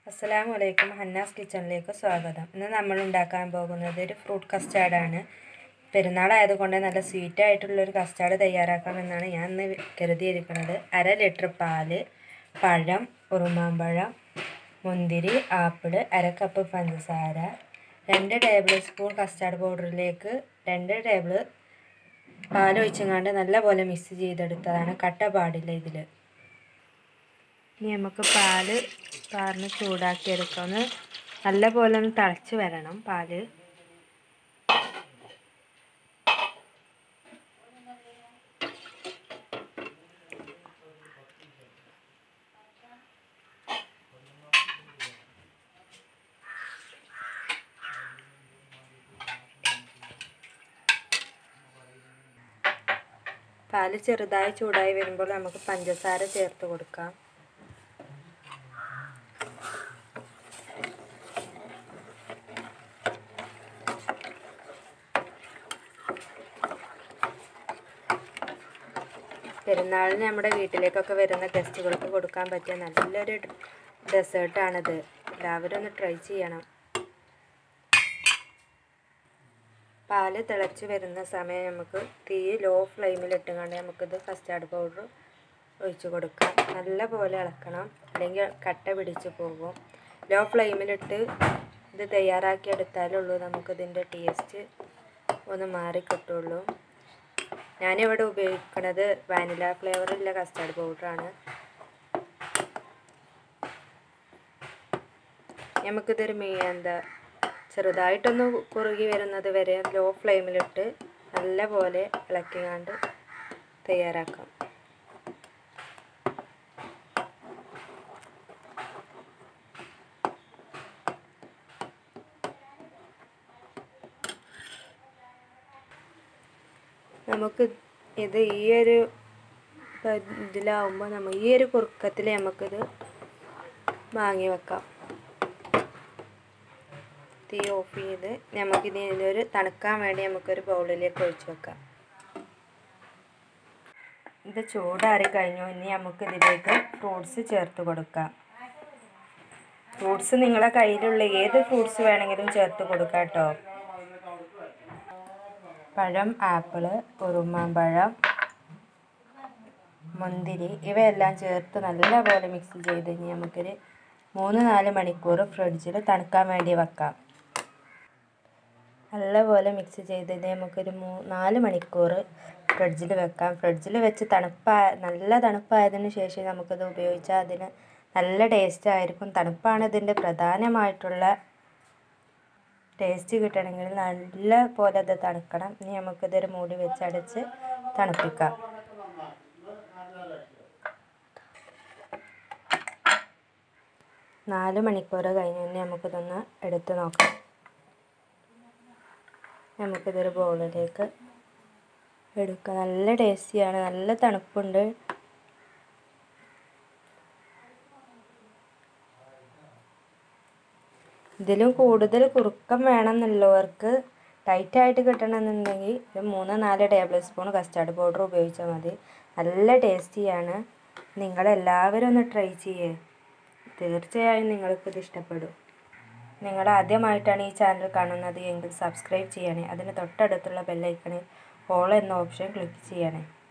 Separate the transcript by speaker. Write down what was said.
Speaker 1: അസ്സലാമു അലൈക്കും ഹന്നാസ് കിച്ചണിലേക്ക് സ്വാഗതം ഇന്ന് നമ്മൾ ഉണ്ടാക്കാൻ പോകുന്നത് ഒരു ഫ്രൂട്ട് കസ്റ്റാർഡാണ് പെരുന്നാളായതുകൊണ്ട് നല്ല സ്വീറ്റ് ആയിട്ടുള്ളൊരു കസ്റ്റാർഡ് തയ്യാറാക്കാമെന്നാണ് ഞാൻ ഇന്ന് കരുതിയിരിക്കുന്നത് അര ലിറ്റർ പാല് പഴം ഉറുമാമ്പഴം മുന്തിരി ആപ്പിള് അര കപ്പ് പഞ്ചസാര രണ്ട് ടേബിൾ സ്പൂൺ കസ്റ്റാർഡ് പൗഡറിലേക്ക് രണ്ട് ടേബിൾ പാൽ ഒഴിച്ചങ്ങാണ്ട് നല്ലപോലെ മിക്സ് ചെയ്തെടുത്തതാണ് കട്ട പാടില്ല ഇതിൽ ഇനി നമുക്ക് പാല് പാറിന് ചൂടാക്കി എടുക്കാം ഒന്ന് നല്ല പോലെ ഒന്ന് തിളച്ച് വരണം പാല് പാല് ചെറുതായി ചൂടായി വരുമ്പോൾ നമുക്ക് പഞ്ചസാര ചേർത്ത് കൊടുക്കാം പെരുന്നാളിന് നമ്മുടെ വീട്ടിലേക്കൊക്കെ വരുന്ന ഗസ്റ്റുകൾക്ക് കൊടുക്കാൻ പറ്റിയ നല്ലൊരു ഡെസേർട്ടാണിത് എല്ലാവരും ഒന്ന് ട്രൈ ചെയ്യണം പാല് തിളച്ച് വരുന്ന സമയം നമുക്ക് തീ ലോ ഫ്ലെയിമിൽ ഇട്ടുകൊണ്ട് നമുക്കിത് കസ്റ്റാർഡ് പൗഡർ ഒഴിച്ച് കൊടുക്കാം നല്ല പോലെ ഇളക്കണം അല്ലെങ്കിൽ കട്ട പിടിച്ച് പോകും ലോ ഫ്ലെയിമിലിട്ട് ഇത് തയ്യാറാക്കി എടുത്താലുള്ളൂ നമുക്കിതിൻ്റെ ടേസ്റ്റ് ഒന്ന് മാറി കിട്ടുള്ളൂ ഞാനിവിടെ ഉപയോഗിക്കുന്നത് വാനില ഫ്ലേവറുള്ള കസ്റ്റാർഡ് പൗഡറാണ് നമുക്കിതൊരു മീ എന്താ ചെറുതായിട്ടൊന്ന് കുറുകി വരുന്നത് വരെ ലോ ഫ്ലെയിമിലിട്ട് നല്ല പോലെ ഇളക്കിങ്ങാണ്ട് തയ്യാറാക്കാം നമുക്ക് ഇത് ഈ ഒരു ഇതിലാവുമ്പോൾ നമ്മൾ ഈ ഒരു കുറുക്കത്തിൽ നമുക്കിത് വാങ്ങി വെക്കാം തീ ഓഫ് ചെയ്ത് നമുക്കിത് ഇതിലൊരു തണുക്കാൻ വേണ്ടി നമുക്കൊരു ബൗളിലേക്ക് ഒഴിച്ച് വെക്കാം ഇത് ചൂടാറി കഴിഞ്ഞു ഇനി നമുക്കിതിലേക്ക് ഫ്രൂട്ട്സ് ചേർത്ത് കൊടുക്കാം ഫ്രൂട്ട്സ് നിങ്ങളെ കയ്യിലുള്ള ഏത് ഫ്രൂട്ട്സ് വേണമെങ്കിലും ചേർത്ത് കൊടുക്കാം കേട്ടോ പഴം ആപ്പിള് ഉറുമാമ്പഴം മുന്തിരി ഇവയെല്ലാം ചേർത്ത് നല്ലപോലെ മിക്സ് ചെയ്ത് ഇനി നമുക്കൊരു മൂന്ന് നാല് മണിക്കൂർ ഫ്രിഡ്ജിൽ തണുക്കാൻ വേണ്ടി വെക്കാം നല്ലപോലെ മിക്സ് ചെയ്തത് നമുക്കൊരു മൂ നാല് മണിക്കൂർ ഫ്രിഡ്ജിൽ വെക്കാം ഫ്രിഡ്ജിൽ വെച്ച് തണുപ്പായ നല്ല തണുപ്പായതിന് ശേഷം നമുക്കത് ഉപയോഗിച്ചാൽ അതിന് നല്ല ടേസ്റ്റ് ആയിരിക്കും തണുപ്പാണ് ഇതിൻ്റെ പ്രധാനമായിട്ടുള്ള ടേസ്റ്റ് കിട്ടണമെങ്കിൽ നല്ല പോലെ അത് തണുക്കണം ഇനി നമുക്കിതൊരു മൂടി വെച്ച് അടച്ച് തണുപ്പിക്കാം നാല് മണിക്കൂർ കഴിഞ്ഞ് തന്നെ നമുക്കിതൊന്ന് എടുത്ത് നോക്കാം നമുക്കിതൊരു ബൗളിലേക്ക് എടുക്കാം നല്ല ടേസ്റ്റിയാണ് നല്ല തണുപ്പുണ്ട് ഇതിലും കൂടുതൽ കുറുക്കം വേണമെന്നുള്ളവർക്ക് ടൈറ്റായിട്ട് കിട്ടണമെന്നുണ്ടെങ്കിൽ ഒരു മൂന്ന് നാല് ടേബിൾ സ്പൂൺ കസ്റ്റാർഡ് പൗഡർ ഉപയോഗിച്ചാൽ മതി നല്ല ടേസ്റ്റിയാണ് നിങ്ങളെല്ലാവരും ഒന്ന് ട്രൈ ചെയ്യേ തീർച്ചയായും നിങ്ങൾക്കിത് ഇഷ്ടപ്പെടും നിങ്ങൾ ആദ്യമായിട്ടാണ് ഈ ചാനൽ കാണുന്നത് എങ്കിൽ സബ്സ്ക്രൈബ് ചെയ്യണേ അതിന് തൊട്ടടുത്തുള്ള ബെല്ലൈക്കണിൽ ഓൾ എന്ന ഓപ്ഷൻ ക്ലിക്ക് ചെയ്യണേ